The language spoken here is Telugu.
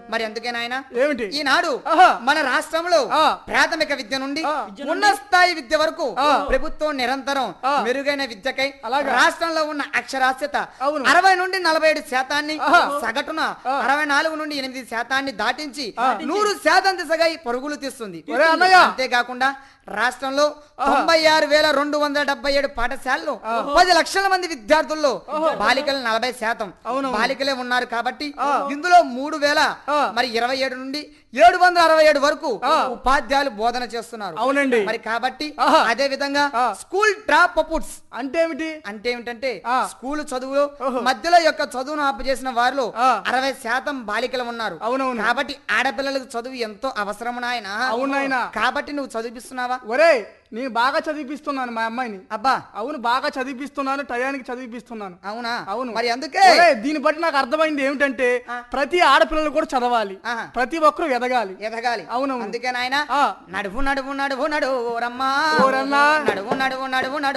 మరి అందుకే నాయన ఏమిటి ఈనాడు ఆహా. మన రాష్ట్రంలో ఆ. ప్రాథమిక విద్య నుండి ఆ. ఉన్నత స్థాయి విద్య వరకు ఆ. ప్రభుత్వం నిరంతరం ఆ. మెరుగైన విద్యకై అలాగా. రాష్ట్రంలో ఉన్న అక్షరాస్యత అవును. అరవై నుండి నలభై ఏడు శాతాన్ని ఆహా. సగటున ఆ. అరవై నాలుగు నుండి ఎనిమిది శాతాన్ని దాటించి నూరు శాతం దిశగా ఈ పరుగులు తీస్తుంది ఒరే అన్నయ్య. అంతేకాకుండా రాష్ట్రంలో తొంభై ఆరు వేల రెండు వందల డెబ్బై ఏడు పాఠశాలలో పది లక్షల మంది విద్యార్థుల్లో బాలికలు నలభై శాతం అవునవును. బాలికలే ఉన్నారు కాబట్టి ఇందులో మూడు వేల ఆ. మరి ఇరవై ఏడు నుండి ఏడు వందల అరవై ఏడు వరకు ఉపాధ్యాయులు బోధన చేస్తున్నారు అవునండి. మరి కాబట్టి ఆహా. అదే విధంగా ఆ. స్కూల్ డ్రాప్ అవుట్స్ అంటే ఏమిటి అంటే ఏమిటంటే ఆ. స్కూల్ చదువులో ఓహో. మధ్యలో యొక్క చదువును ఆపు చేసిన వారిలో ఆ. అరవై శాతం బాలికలు ఉన్నారు అవునవును. కాబట్టి ఆడపిల్లలకు చదువు ఎంతో అవసరం నాయన అవును నాయనా. కాబట్టి నువ్వు చదివిస్తున్నావా ఒరే నేను బాగా చదివిపిస్తున్నాను మా అమ్మాయిని అబ్బా అవును బాగా చదివిపిస్తున్నాను టయానికి చదివిపిస్తున్నాను అవునా అవును మరి అందుకే ఒరేయ్, దీన్ని బట్టి నాకు అర్థమైంది ఏమిటంటే ఆ. ప్రతి ఆడపిల్లలు కూడా చదవాలి ఆహా. ప్రతి ఒక్కరూ ఎదగాలి ఎదగాలి అవునవును. అందుకే నాయన ఆ. నడువు నడువు నడువు నడువు రమ్మా ఓరన్నా. నడువు నడువు నడువు నడువు